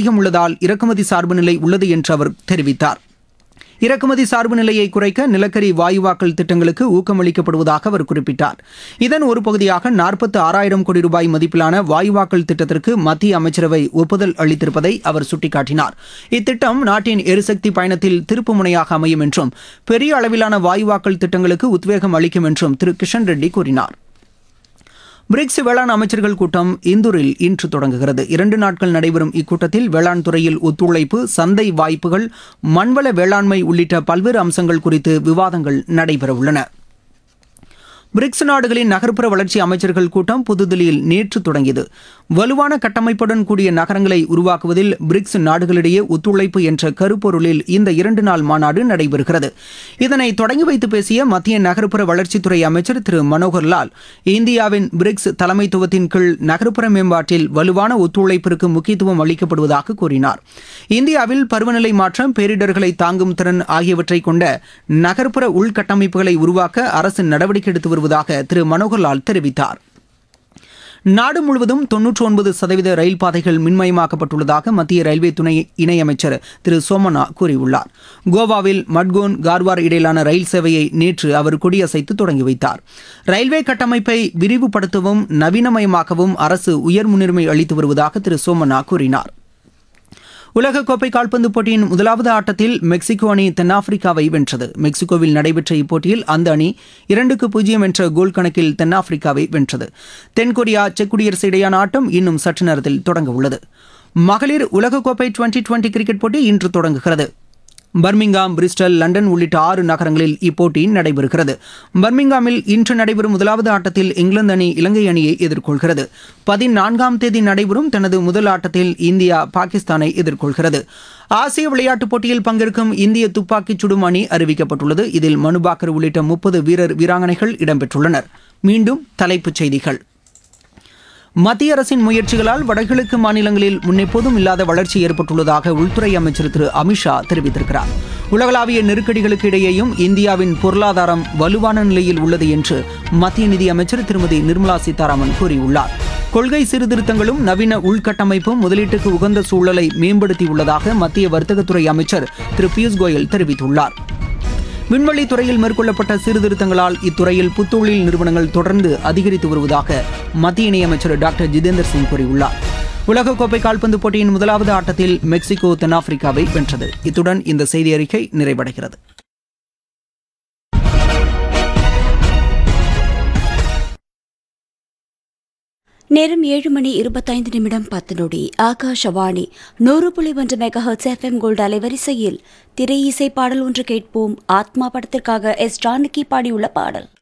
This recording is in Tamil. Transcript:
அதிகம் உள்ளதால் இறக்குமதி சார்பு நிலை உள்ளது என்று அவர் தெரிவித்தார் இறக்குமதி சார்பு நிலையை குறைக்க நிலக்கரி வாயுவாக்கல் திட்டங்களுக்கு ஊக்கமளிக்கப்படுவதாக அவர் குறிப்பிட்டார் இதன் ஒரு பகுதியாக நாற்பத்து ஆறாயிரம் கோடி ரூபாய் மதிப்பிலான வாயுவாக்கல் திட்டத்திற்கு மத்திய அமைச்சரவை ஒப்புதல் அளித்திருப்பதை அவர் சுட்டிக்காட்டினார் இத்திட்டம் நாட்டின் எரிசக்தி பயணத்தில் திருப்பு முனையாக அமையும் என்றும் பெரிய அளவிலான வாயுவாக்கல் திட்டங்களுக்கு உத்வேகம் அளிக்கும் என்றும் திரு கிஷன் ரெட்டி கூறினார் பிரிக்ஸ் வேளாண் அமைச்சர்கள் கூட்டம் இந்தூரில் இன்று தொடங்குகிறது இரண்டு நாட்கள் நடைபெறும் இக்கூட்டத்தில் வேளாண் துறையில் ஒத்துழைப்பு சந்தை வாய்ப்புகள் மண்வள வேளாண்மை உள்ளிட்ட பல்வேறு அம்சங்கள் குறித்து விவாதங்கள் நடைபெறவுள்ளன பிரிக்ஸ் நாடுகளின் நகர்ப்புற வளர்ச்சி அமைச்சர்கள் கூட்டம் புதுதில்லியில் நேற்று தொடங்கியது வலுவான கட்டமைப்புடன் கூடிய நகரங்களை உருவாக்குவதில் பிரிக்ஸ் நாடுகளிடையே ஒத்துழைப்பு என்ற கருப்பொருளில் இந்த இரண்டு நாள் மாநாடு நடைபெறுகிறது இதனை தொடங்கி வைத்து பேசிய மத்திய நகர்ப்புற வளர்ச்சித்துறை அமைச்சர் திரு மனோகர் லால் இந்தியாவின் பிரிக்ஸ் தலைமைத்துவத்தின் கீழ் நகர்ப்புற மேம்பாட்டில் வலுவான ஒத்துழைப்பிற்கு முக்கியத்துவம் அளிக்கப்படுவதாக கூறினார் இந்தியாவில் பருவநிலை மாற்றம் பேரிடர்களை தாங்கும் திறன் ஆகியவற்றை கொண்ட நகர்ப்புற உள்கட்டமைப்புகளை உருவாக்க அரசு நடவடிக்கை எடுத்து வருவதாக திரு மனோகர்லால் தெரிவித்தார் நாடு முழுவதும் தொன்னூற்றி ஒன்பது சதவீத ரயில் பாதைகள் மின்மயமாக்கப்பட்டுள்ளதாக மத்திய ரயில்வே துணை இணையமைச்சர் திரு சோமனா கூறியுள்ளார் கோவாவில் மட்கோன் கார்வார் இடையிலான ரயில் சேவையை நேற்று அவர் கொடியசைத்து தொடங்கி வைத்தார் ரயில்வே கட்டமைப்பை விரிவுபடுத்தவும் நவீனமயமாக்கவும் அரசு உயர் முன்னுரிமை அளித்து வருவதாக திரு சோமனா கூறினார் உலகக்கோப்பை கால்பந்து போட்டியின் முதலாவது ஆட்டத்தில் மெக்சிகோ அணி தென்னாப்பிரிக்காவை வென்றது மெக்சிகோவில் நடைபெற்ற இப்போட்டியில் அந்த அணி இரண்டுக்கு பூஜ்ஜியம் என்ற கோல் கணக்கில் தென்னாப்பிரிக்காவை வென்றது தென்கொரியா செக் குடியரசு இடையான ஆட்டம் இன்னும் சற்று நேரத்தில் தொடங்க உள்ளது மகளிர் உலகக்கோப்பை டுவெண்டி டுவெண்டி கிரிக்கெட் போட்டி இன்று தொடங்குகிறது பர்மிங்காம் பிரிஸ்டல் லண்டன் உள்ளிட்ட ஆறு நகரங்களில் இப்போட்டி நடைபெறுகிறது பர்மிங்காமில் இன்று நடைபெறும் முதலாவது ஆட்டத்தில் இங்கிலாந்து அணி இலங்கை அணியை எதிர்கொள்கிறது பதினான்காம் தேதி நடைபெறும் தனது முதல் ஆட்டத்தில் இந்தியா பாகிஸ்தானை எதிர்கொள்கிறது ஆசிய விளையாட்டுப் போட்டியில் பங்கேற்கும் இந்திய துப்பாக்கிச் சுடும் அணி அறிவிக்கப்பட்டுள்ளது இதில் மனுபாக்கர் உள்ளிட்ட முப்பது வீரர் வீராங்கனைகள் இடம்பெற்றுள்ளனர் மீண்டும் தலைப்புச் செய்திகள் மத்திய அரசின் முயற்சிகளால் வடகிழக்கு மாநிலங்களில் முன்னெப்போதும் இல்லாத வளர்ச்சி ஏற்பட்டுள்ளதாக உள்துறை அமைச்சர் திரு அமித்ஷா தெரிவித்திருக்கிறார் உலகளாவிய நெருக்கடிகளுக்கு இடையேயும் இந்தியாவின் பொருளாதாரம் வலுவான நிலையில் உள்ளது என்று மத்திய நிதியமைச்சர் திருமதி நிர்மலா சீதாராமன் கூறியுள்ளார் கொள்கை சீர்திருத்தங்களும் நவீன உள்கட்டமைப்பும் முதலீட்டுக்கு உகந்த சூழலை மேம்படுத்தியுள்ளதாக மத்திய வர்த்தகத்துறை அமைச்சர் திரு பியூஷ் கோயல் தெரிவித்துள்ளார் விண்வெளி துறையில் மேற்கொள்ளப்பட்ட சீர்திருத்தங்களால் இத்துறையில் புத்தொழில் நிறுவனங்கள் தொடர்ந்து அதிகரித்து வருவதாக மத்திய இணையமைச்சர் டாக்டர் ஜிதேந்தர் சிங் கூறியுள்ளார் உலகக்கோப்பை கால்பந்து போட்டியின் முதலாவது ஆட்டத்தில் மெக்சிகோ தென்னாப்பிரிக்காவை வென்றது இத்துடன் இந்த செய்தி அறிக்கை நிறைவடைகிறது நேரம் ஏழு மணி இருபத்தைந்து நிமிடம் பத்து நொடி ஆகாஷவாணி நூறு புள்ளி ஒன்று மெகா ஹர்ட்ஸ் எஃப்எம் கோல்டு அலைவரிசையில் திரை இசை பாடல் ஒன்று கேட்போம் ஆத்மா படத்திற்காக எஸ் ஜானகி பாடியுள்ள பாடல்